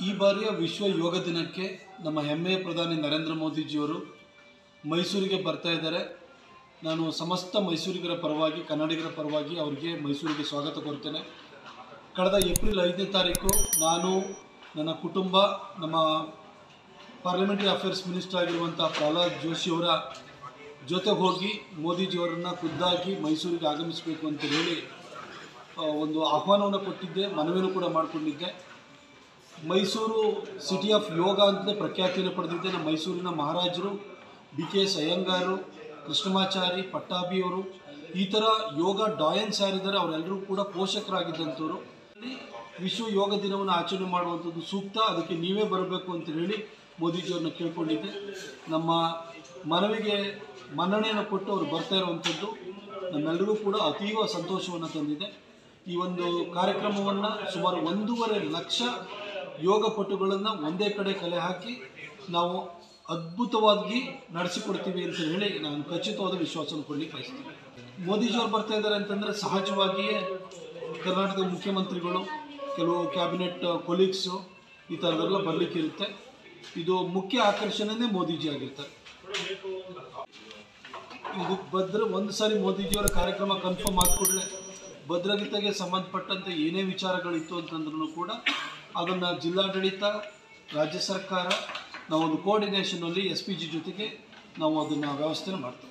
ಈ ಬಾರಿಯ ವಿಶ್ವ ಯೋಗ ದಿನಕ್ಕೆ ನಮ್ಮ ಹೆಮ್ಮೆಯ ಪ್ರಧಾನಿ ನರೇಂದ್ರ ಮೋದಿಜಿಯವರು ಮೈಸೂರಿಗೆ ಬರ್ತಾ ಇದ್ದಾರೆ ನಾನು ಸಮಸ್ತ ಮೈಸೂರಿಗರ ಪರವಾಗಿ ಕನ್ನಡಿಗರ ಪರವಾಗಿ ಅವರಿಗೆ ಮೈಸೂರಿಗೆ ಸ್ವಾಗತ ಕೋರ್ತೇನೆ ಕಳೆದ ಏಪ್ರಿಲ್ ಐದನೇ ತಾರೀಕು ನಾನು ನನ್ನ ಕುಟುಂಬ ನಮ್ಮ ಪಾರ್ಲಿಮೆಂಟರಿ ಅಫೇರ್ಸ್ ಮಿನಿಸ್ಟರ್ ಆಗಿರುವಂಥ ಪ್ರಹ್ಲಾದ್ ಜೋಶಿಯವರ ಜೊತೆಗೆ ಹೋಗಿ ಮೋದಿಜಿಯವರನ್ನು ಖುದ್ದಾಗಿ ಮೈಸೂರಿಗೆ ಆಗಮಿಸಬೇಕು ಅಂತ ಹೇಳಿ ಆ, ಒಂದು ಆಹ್ವಾನವನ್ನು ಕೊಟ್ಟಿದ್ದೆ ಮನವಿಯನ್ನು ಕೂಡ ಮಾಡಿಕೊಂಡಿದ್ದೆ ಮೈಸೂರು ಸಿಟಿ ಆಫ್ ಯೋಗ ಅಂತಲೇ ಪ್ರಖ್ಯಾತಿಯನ್ನು ಪಡೆದಿದ್ದೆ ನಮ್ಮ ಮೈಸೂರಿನ ಮಹಾರಾಜರು B K S Iyengar Krishnamachari ಪಟ್ಟಾಭಿಯವರು ಈ ಥರ ಯೋಗ ಡಾಯನ್ಸ್ ಯಾರಿದ್ದಾರೆ ಅವರೆಲ್ಲರೂ ಕೂಡ ಪೋಷಕರಾಗಿದ್ದಂಥವ್ರು ವಿಶ್ವ ಯೋಗ ದಿನವನ್ನು ಆಚರಣೆ ಮಾಡುವಂಥದ್ದು ಸೂಕ್ತ ಅದಕ್ಕೆ ನೀವೇ ಬರಬೇಕು ಅಂತ ಹೇಳಿ ಮೋದಿಜಿಯವ್ರನ್ನ ಕೇಳ್ಕೊಂಡಿದ್ದೆ ನಮ್ಮ ಮನವಿಗೆ ಮನ್ನಣೆಯನ್ನು ಕೊಟ್ಟು ಅವರು ಬರ್ತಾ ಇರುವಂಥದ್ದು ನಮ್ಮೆಲ್ಲರಿಗೂ ಕೂಡ ಅತೀವ ಸಂತೋಷವನ್ನು ತಂದಿದೆ ಈ ಒಂದು ಕಾರ್ಯಕ್ರಮವನ್ನು ಸುಮಾರು ಒಂದೂವರೆ ಲಕ್ಷ ಯೋಗಪಟುಗಳನ್ನು ಒಂದೇ ಕಡೆ ಕಲೆ ಹಾಕಿ ನಾವು ಅದ್ಭುತವಾಗಿ ನಡೆಸಿಕೊಡ್ತೀವಿ ಅಂತ ಹೇಳಿ ನಾನು ಖಚಿತವಾದ ವಿಶ್ವಾಸವನ್ನು ಕೊಡಲಿಕ್ಕೆ ಬಯಸ್ತೀನಿ ಮೋದಿಜಿಯವ್ರು ಬರ್ತಾ ಇದ್ದಾರೆ ಅಂತಂದರೆ ಸಹಜವಾಗಿಯೇ ಕರ್ನಾಟಕದ ಮುಖ್ಯಮಂತ್ರಿಗಳು ಕೆಲವು ಕ್ಯಾಬಿನೆಟ್ ಕೊಲೀಗ್ಸು ಈ ಥರದೆಲ್ಲ ಬರಲಿಕ್ಕೆ ಇರುತ್ತೆ ಇದು ಮುಖ್ಯ ಆಕರ್ಷಣೆನೇ ಮೋದಿಜಿ ಆಗಿರ್ತಾರೆ ಇದು ಭದ್ರ ಒಂದು ಸಾರಿ ಮೋದಿಜಿಯವರ ಕಾರ್ಯಕ್ರಮ ಕನ್ಫರ್ಮ್ ಆದ ಕೂಡಲೇ ಭದ್ರಗೀತೆಗೆ ಸಂಬಂಧಪಟ್ಟಂತೆ ಏನೇ ವಿಚಾರಗಳಿತ್ತು ಅಂತಂದ್ರೂ ಕೂಡ ಅದನ್ನು ಜಿಲ್ಲಾಡಳಿತ ರಾಜ್ಯ ಸರ್ಕಾರ ನಾವೊಂದು ಕೋಆರ್ಡಿನೇಷನಲ್ಲಿ ಎಸ್ ಪಿ ಜಿ ಜೊತೆಗೆ ನಾವು ಅದನ್ನು ವ್ಯವಸ್ಥೆ ಮಾಡ್ತೀವಿ